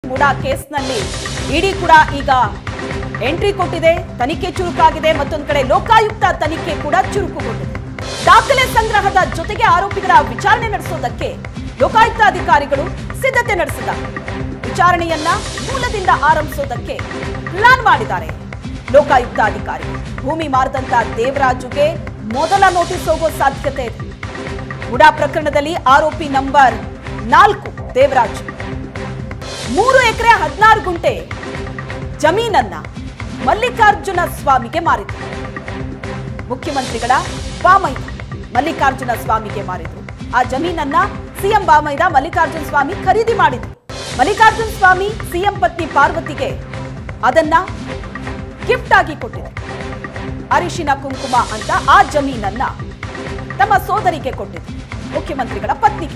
ಮೂಡಾ ಕೇಸ್ನಲ್ಲಿ ಇಡಿ ಕೂಡ ಈಗ ಎಂಟ್ರಿ ಕೊಟ್ಟಿದೆ ತನಿಖೆ ಚುರುಕಾಗಿದೆ ಮತ್ತೊಂದು ಕಡೆ ಲೋಕಾಯುಕ್ತ ತನಿಖೆ ಕೂಡ ಚುರುಕುಗೊಂಡಿದೆ ದಾಖಲೆ ಸಂಗ್ರಹದ ಜೊತೆಗೆ ಆರೋಪಿಗಳ ವಿಚಾರಣೆ ನಡೆಸೋದಕ್ಕೆ ಲೋಕಾಯುಕ್ತ ಅಧಿಕಾರಿಗಳು ಸಿದ್ಧತೆ ನಡೆಸಿದ್ದಾರೆ ವಿಚಾರಣೆಯನ್ನ ಮೂಲದಿಂದ ಆರಂಭಿಸೋದಕ್ಕೆ ಪ್ಲಾನ್ ಮಾಡಿದ್ದಾರೆ ಲೋಕಾಯುಕ್ತ ಅಧಿಕಾರಿ ಭೂಮಿ ಮಾರಿದಂತ ದೇವರಾಜುಗೆ ಮೊದಲ ನೋಟಿಸ್ ಹೋಗೋ ಸಾಧ್ಯತೆ ಇದೆ ಉಡಾ ಪ್ರಕರಣದಲ್ಲಿ ಆರೋಪಿ ನಂಬರ್ ನಾಲ್ಕು ದೇವರಾಜು ಮೂರು ಎಕರೆ ಹದಿನಾರು ಗುಂಟೆ ಜಮೀನನ್ನ ಮಲ್ಲಿಕಾರ್ಜುನ ಸ್ವಾಮಿಗೆ ಮಾರಿದ್ರು ಮುಖ್ಯಮಂತ್ರಿಗಳ ಬಾಮೈದ ಮಲ್ಲಿಕಾರ್ಜುನ ಸ್ವಾಮಿಗೆ ಮಾರಿದ್ರು ಆ ಜಮೀನನ್ನ ಸಿಎಂ ಬಾಮೈದ ಮಲ್ಲಿಕಾರ್ಜುನ ಸ್ವಾಮಿ ಖರೀದಿ ಮಾಡಿದ್ರು ಮಲ್ಲಿಕಾರ್ಜುನ ಸ್ವಾಮಿ ಸಿಎಂ ಪತ್ನಿ ಪಾರ್ವತಿಗೆ ಅದನ್ನ ಗಿಫ್ಟ್ ಆಗಿ ಕೊಟ್ಟಿದೆ ಅರಿಶಿನ ಕುಂಕುಮ ಅಂತ ಆ ಜಮೀನನ್ನ ತಮ್ಮ ಸೋದರಿಗೆ ಕೊಟ್ಟಿದ್ರು ಮುಖ್ಯಮಂತ್ರಿಗಳ ಪತ್ನಿಗೆ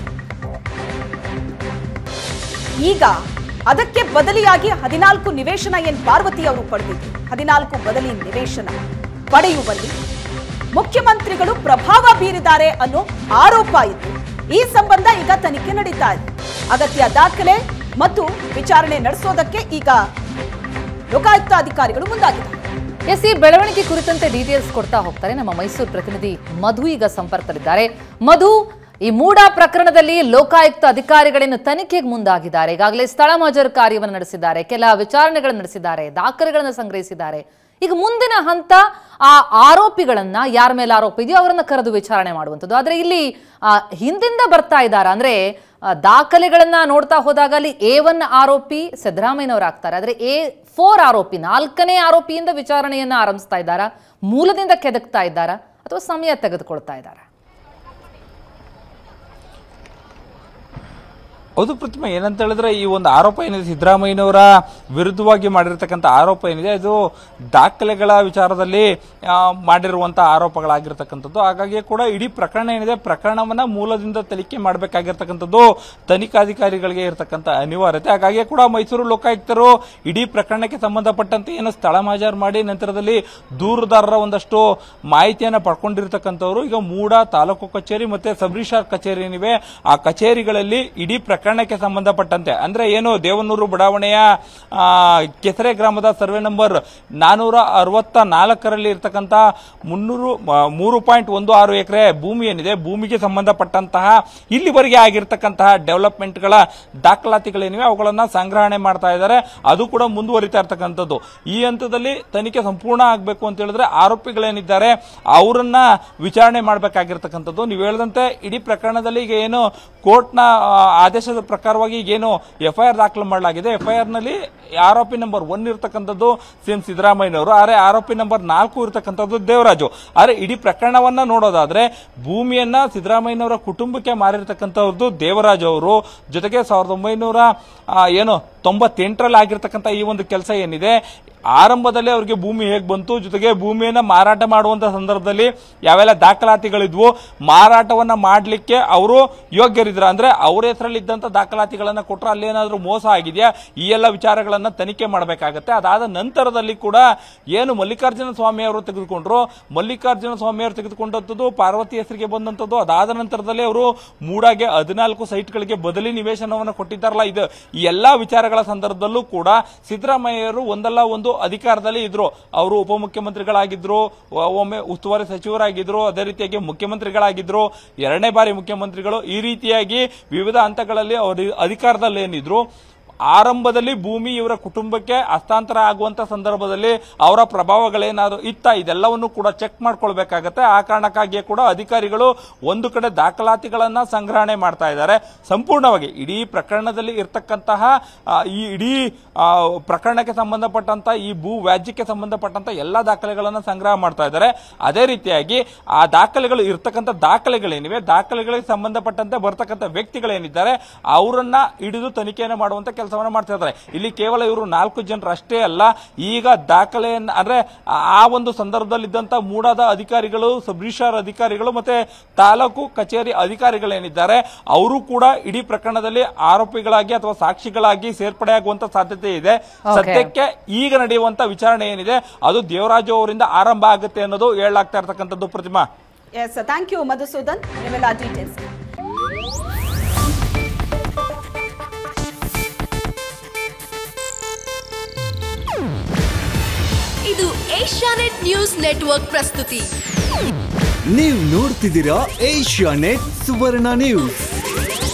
ಈಗ ಅದಕ್ಕೆ ಬದಲಿಯಾಗಿ ಹದಿನಾಲ್ಕು ನಿವೇಶನ ಏನ್ ಪಾರ್ವತಿ ಅವರು ಪಡೆದಿದ್ರು ಹದಿನಾಲ್ಕು ಬದಲಿ ನಿವೇಶನ ಪಡೆಯುವಲ್ಲಿ ಮುಖ್ಯಮಂತ್ರಿಗಳು ಪ್ರಭಾವ ಬೀರಿದ್ದಾರೆ ಅನ್ನೋ ಆರೋಪ ಇತ್ತು ಈ ಸಂಬಂಧ ಈಗ ತನಿಖೆ ನಡೀತಾ ಇದೆ ಅಗತ್ಯ ದಾಖಲೆ ಮತ್ತು ವಿಚಾರಣೆ ನಡೆಸೋದಕ್ಕೆ ಈಗ ಲೋಕಾಯುಕ್ತ ಅಧಿಕಾರಿಗಳು ಮುಂದಾಗಿದ್ದಾರೆ ಎಸ್ ಈ ಬೆಳವಣಿಗೆ ಕುರಿತಂತೆ ಡೀಟೇಲ್ಸ್ ಕೊಡ್ತಾ ಹೋಗ್ತಾರೆ ನಮ್ಮ ಮೈಸೂರು ಪ್ರತಿನಿಧಿ ಮಧು ಈಗ ಸಂಪರ್ಕದಲ್ಲಿದ್ದಾರೆ ಮಧು ಈ ಮೂಡಾ ಪ್ರಕರಣದಲ್ಲಿ ಲೋಕಾಯುಕ್ತ ಅಧಿಕಾರಿಗಳನ್ನು ತನಿಖೆಗೆ ಮುಂದಾಗಿದ್ದಾರೆ ಈಗಾಗಲೇ ಸ್ಥಳ ಮಜರು ಕಾರ್ಯವನ್ನು ನಡೆಸಿದ್ದಾರೆ ಕೆಲ ವಿಚಾರಣೆಗಳನ್ನು ನಡೆಸಿದ್ದಾರೆ ದಾಖಲೆಗಳನ್ನು ಸಂಗ್ರಹಿಸಿದ್ದಾರೆ ಈಗ ಮುಂದಿನ ಹಂತ ಆ ಆರೋಪಿಗಳನ್ನ ಯಾರ ಮೇಲೆ ಆರೋಪ ಇದೆಯೋ ಅವರನ್ನ ಕರೆದು ವಿಚಾರಣೆ ಮಾಡುವಂಥದ್ದು ಆದ್ರೆ ಇಲ್ಲಿ ಆ, ಹಿಂದಿಂದ ಬರ್ತಾ ಇದ್ದಾರೆ ಅಂದ್ರೆ ಆ, ದಾಖಲೆಗಳನ್ನ ನೋಡ್ತಾ ಹೋದಾಗ ಅಲ್ಲಿ ಎ ಒನ್ ಆರೋಪಿ ಸಿದ್ದರಾಮಯ್ಯನವರು ಆಗ್ತಾರೆ ಆದ್ರೆ ಎ ಫೋರ್ ಆರೋಪಿ ನಾಲ್ಕನೇ ಆರೋಪಿಯಿಂದ ವಿಚಾರಣೆಯನ್ನ ಆರಂಭಿಸ್ತಾ ಇದ್ದಾರಾ ಮೂಲದಿಂದ ಕೆದಕ್ತಾ ಇದ್ದಾರಾ ಅಥವಾ ಸಮಯ ತೆಗೆದುಕೊಳ್ತಾ ಇದ್ದಾರಾ ಹೌದು ಪ್ರತಿಮಾ ಏನಂತ ಹೇಳಿದ್ರೆ ಈ ಒಂದು ಆರೋಪ ಏನಿದೆ ಸಿದ್ದರಾಮಯ್ಯನವರ ವಿರುದ್ಧವಾಗಿ ಮಾಡಿರ್ತಕ್ಕಂಥ ಆರೋಪ ಏನಿದೆ ಅದು ದಾಖಲೆಗಳ ವಿಚಾರದಲ್ಲಿ ಆ, ಮಾಡಿರುವಂತ ಆರೋಪಗಳಾಗಿರ್ತಕ್ಕಂಥದ್ದು ಹಾಗಾಗಿ ಕೂಡ ಇಡೀ ಪ್ರಕರಣ ಏನಿದೆ ಪ್ರಕರಣವನ್ನ ಮೂಲದಿಂದ ತನಿಖೆ ಮಾಡಬೇಕಾಗಿರ್ತಕ್ಕಂಥದ್ದು ತನಿಖಾಧಿಕಾರಿಗಳಿಗೆ ಇರತಕ್ಕಂಥ ಅನಿವಾರ್ಯತೆ ಹಾಗಾಗಿ ಕೂಡ ಮೈಸೂರು ಲೋಕಾಯುಕ್ತರು ಇಡೀ ಪ್ರಕರಣಕ್ಕೆ ಸಂಬಂಧಪಟ್ಟಂತೆ ಏನು ಸ್ಥಳ ಮಾಜಾರ್ ಮಾಡಿ ನಂತರದಲ್ಲಿ ದೂರುದಾರರ ಒಂದಷ್ಟು ಮಾಹಿತಿಯನ್ನ ಪಡ್ಕೊಂಡಿರ್ತಕ್ಕಂಥವ್ರು ಈಗ ಮೂಡ ತಾಲೂಕು ಕಚೇರಿ ಮತ್ತೆ ಸಬ್ ರಿಜಿಸ್ಟ್ರಾರ್ ಕಚೇರಿ ಏನಿವೆ ಆ ಕಚೇರಿಗಳಲ್ಲಿ ಇಡೀ ಪ್ರಕರಣಕ್ಕೆ ಸಂಬಂಧಪಟ್ಟಂತೆ ಅಂದ್ರೆ ಏನು ದೇವನೂರು ಬಡಾವಣೆಯ ಆ, ಕೆಸರೆ ಗ್ರಾಮದ ಸರ್ವೆ ನಂಬರ್ ನಾನೂರ ಅರವತ್ತ ನಾಲ್ಕರಲ್ಲಿ ಇರ್ತಕ್ಕಂಥ ಮುನ್ನೂರು ಆ, ಮೂರು ಪಾಯಿಂಟ್ ಒಂದು ಆರು ಎಕರೆ ಭೂಮಿ ಏನಿದೆ ಭೂಮಿಗೆ ಸಂಬಂಧಪಟ್ಟಂತಹ ಇಲ್ಲಿವರೆಗೆ ಆಗಿರ್ತಕ್ಕಂತಹ ಡೆವಲಪ್ಮೆಂಟ್ಗಳ ದಾಖಲಾತಿಗಳೇನಿವೆ ಅವುಗಳನ್ನ ಸಂಗ್ರಹಣೆ ಮಾಡ್ತಾ ಇದ್ದಾರೆ ಅದು ಕೂಡ ಮುಂದುವರಿತಾ ಇರ್ತಕ್ಕಂಥದ್ದು ಈ ಹಂತದಲ್ಲಿ ತನಿಖೆ ಸಂಪೂರ್ಣ ಆಗಬೇಕು ಅಂತ ಹೇಳಿದ್ರೆ ಆರೋಪಿಗಳೇನಿದ್ದಾರೆ ಅವರನ್ನ ವಿಚಾರಣೆ ಮಾಡಬೇಕಾಗಿರ್ತಕ್ಕಂಥದ್ದು ನೀವು ಹೇಳಿದಂತೆ ಇಡೀ ಪ್ರಕರಣದಲ್ಲಿ ಈಗ ಏನು ಕೋರ್ಟ್ನ ಆ, ಆದೇಶದ ಪ್ರಕಾರವಾಗಿ ಈಗ ಏನು ಎಫ್ಐಆರ್ ದಾಖಲು ಮಾಡಲಾಗಿದೆ ಎಫ್ಐಆರ್ ನಲ್ಲಿ ಆರೋಪಿ ನಂಬರ್ ಒನ್ ಇರ್ತಕ್ಕಂಥದ್ದು ಸಿಎಂ ಸಿದ್ದರಾಮಯ್ಯನವರು ಆದರೆ ಆರೋಪಿ ನಂಬರ್ ನಾಲ್ಕು ಇರ್ತಕ್ಕಂಥದ್ದು ದೇವರಾಜು ಆದರೆ ಇಡೀ ಪ್ರಕರಣವನ್ನ ನೋಡೋದಾದ್ರೆ ಭೂಮಿಯನ್ನ ಸಿದ್ದರಾಮಯ್ಯನವರ ಕುಟುಂಬಕ್ಕೆ ಮಾರಿರ್ತಕ್ಕಂಥದ್ದು ದೇವರಾಜು ಅವರು ಜೊತೆಗೆ ಸಾವಿರದ ಒಂಬೈನೂರ ಆ, ಏನು ತೊಂಬತ್ತೆಂಟರಲ್ಲಿ ಆಗಿರ್ತಕ್ಕಂಥ ಈ ಒಂದು ಕೆಲಸ ಏನಿದೆ ಆರಂಭದಲ್ಲಿ ಅವರಿಗೆ ಭೂಮಿ ಹೇಗೆ ಬಂತು ಜೊತೆಗೆ ಭೂಮಿಯನ್ನ ಮಾರಾಟ ಮಾಡುವಂತ ಸಂದರ್ಭದಲ್ಲಿ ಯಾವೆಲ್ಲ ದಾಖಲಾತಿಗಳಿದ್ವು ಮಾರಾಟವನ್ನ ಮಾಡಲಿಕ್ಕೆ ಅವರು ಯೋಗ್ಯರಿದ್ರ ಅಂದ್ರೆ ಅವ್ರ ಹೆಸರಲ್ಲಿ ಇದ್ದಂತ ದಾಖಲಾತಿಗಳನ್ನ ಕೊಟ್ರೆ ಅಲ್ಲೇನಾದ್ರೂ ಮೋಸ ಆಗಿದೆಯಾ ಈ ಎಲ್ಲ ವಿಚಾರಗಳನ್ನ ತನಿಖೆ ಮಾಡಬೇಕಾಗತ್ತೆ ಅದಾದ ನಂತರದಲ್ಲಿ ಕೂಡ ಏನು ಮಲ್ಲಿಕಾರ್ಜುನ ಸ್ವಾಮಿ ಅವರು ತೆಗೆದುಕೊಂಡ್ರು ಮಲ್ಲಿಕಾರ್ಜುನ ಸ್ವಾಮಿ ಅವರು ತೆಗೆದುಕೊಂಡಂಥದ್ದು ಪಾರ್ವತಿ ಹೆಸರಿಗೆ ಬಂದಂಥದ್ದು ಅದಾದ ನಂತರದಲ್ಲಿ ಅವರು ಮೂಡಾಗೆ ಹದಿನಾಲ್ಕು ಸೈಟ್ಗಳಿಗೆ ಬದಲಿ ನಿವೇಶನವನ್ನು ಕೊಟ್ಟಿದ್ದಾರಲ್ಲ ಇದು ಈ ಎಲ್ಲಾ ವಿಚಾರಗಳ ಸಂದರ್ಭದಲ್ಲೂ ಕೂಡ ಸಿದ್ದರಾಮಯ್ಯರು ಒಂದಲ್ಲ ಒಂದು ಅಧಿಕಾರದಲ್ಲಿ ಇದ್ರು ಅವರು ಉಪಮುಖ್ಯಮಂತ್ರಿಗಳಾಗಿದ್ರು ಒ- ಒಮ್ಮೆ ಉಸ್ತುವಾರಿ ಸಚಿವರಾಗಿದ್ರು ಅದೇ ರೀತಿಯಾಗಿ ಮುಖ್ಯಮಂತ್ರಿಗಳಾಗಿದ್ರು ಎರಡನೇ ಬಾರಿ ಮುಖ್ಯಮಂತ್ರಿಗಳು ಈ ರೀತಿಯಾಗಿ ವಿವಿಧ ಹಂತಗಳಲ್ಲಿ ಅವರು ಅಧಿಕಾರದಲ್ಲಿ ಏನಿದ್ರು ಆರಂಭದಲ್ಲಿ ಭೂಮಿ ಇವರ ಕುಟುಂಬಕ್ಕೆ ಹಸ್ತಾಂತರ ಆಗುವಂತ ಸಂದರ್ಭದಲ್ಲಿ ಅವರ ಪ್ರಭಾವಗಳೇನಾದ್ರು ಇತ್ತ ಇದೆಲ್ಲವನ್ನು ಕೂಡ ಚೆಕ್ ಮಾಡ್ಕೊಳ್ಬೇಕಾಗತ್ತೆ ಆ ಕಾರಣಕ್ಕಾಗಿಯೇ ಕೂಡ ಅಧಿಕಾರಿಗಳು ಒಂದು ಕಡೆ ದಾಖಲಾತಿಗಳನ್ನ ಸಂಗ್ರಹಣೆ ಮಾಡ್ತಾ ಇದ್ದಾರೆ ಸಂಪೂರ್ಣವಾಗಿ ಇಡೀ ಪ್ರಕರಣದಲ್ಲಿ ಇರ್ತಕ್ಕಂತಹ ಆ, ಈ ಇಡೀ ಆ, ಪ್ರಕರಣಕ್ಕೆ ಸಂಬಂಧಪಟ್ಟಂತ ಈ ಭೂ ವ್ಯಾಜ್ಯಕ್ಕೆ ಸಂಬಂಧಪಟ್ಟಂತ ಎಲ್ಲಾ ದಾಖಲೆಗಳನ್ನ ಸಂಗ್ರಹ ಮಾಡ್ತಾ ಇದ್ದಾರೆ ಅದೇ ರೀತಿಯಾಗಿ ಆ ದಾಖಲೆಗಳು ಇರ್ತಕ್ಕಂಥ ದಾಖಲೆಗಳೇನಿವೆ ದಾಖಲೆಗಳಿಗೆ ಸಂಬಂಧಪಟ್ಟಂತೆ ಬರ್ತಕ್ಕಂಥ ವ್ಯಕ್ತಿಗಳೇನಿದ್ದಾರೆ ಅವರನ್ನ ಹಿಡಿದು ತನಿಖೆಯನ್ನು ಮಾಡುವಂತ ಕೆಲಸವನ್ನ ಮಾಡ್ತಾ ಇದ್ದಾರೆ ಇಲ್ಲಿ ಕೇವಲ ಇವರು ನಾಲ್ಕು ಜನರು ಅಷ್ಟೇ ಅಲ್ಲ ಈಗ ದಾಖಲೆಯನ್ನ ಅಂದ್ರೆ ಆ ಒಂದು ಸಂದರ್ಭದಲ್ಲಿ ಇದ್ದಂತ ಮೂಡಾದ ಅಧಿಕಾರಿಗಳು ಸಬ್ ರಿಜಿಸ್ಟ್ರಾರ್ ಅಧಿಕಾರಿಗಳು ಮತ್ತೆ ತಾಲೂಕು ಕಚೇರಿ ಅಧಿಕಾರಿಗಳೇನಿದ್ದಾರೆ ಅವರು ಕೂಡ ಇಡೀ ಪ್ರಕರಣದಲ್ಲಿ ಆರೋಪಿಗಳಾಗಿ ಅಥವಾ ಸಾಕ್ಷಿಗಳಾಗಿ ಸೇರ್ಪಡೆಯಾಗುವಂತ ಸಾಧ್ಯತೆ ಇದೆ ಸದ್ಯಕ್ಕೆ ಈಗ ನಡೆಯುವಂತ ವಿಚಾರಣೆ ಏನಿದೆ ಅದು ದೇವರಾಜು ಅವರಿಂದ ಆರಂಭ ಆಗುತ್ತೆ ಅನ್ನೋದು ಹೇಳಲಾಗ್ತಾ ಇರ್ತಕ್ಕಂಥದ್ದು Pratima yes thank you Madhusudan ನಿಮ್ಮೆಲ್ಲ ಡೀಟೇಲ್ಸ್ ಇದು ಏಷ್ಯಾನೆಟ್ ನ್ಯೂಸ್ ನೆಟ್ವರ್ಕ್ ಪ್ರಸ್ತುತಿ ನೀವು ನೋಡ್ತಿದ್ದೀರಾ ಏಷ್ಯಾ ನೆಟ್ ಸುವರ್ಣ ನ್ಯೂಸ್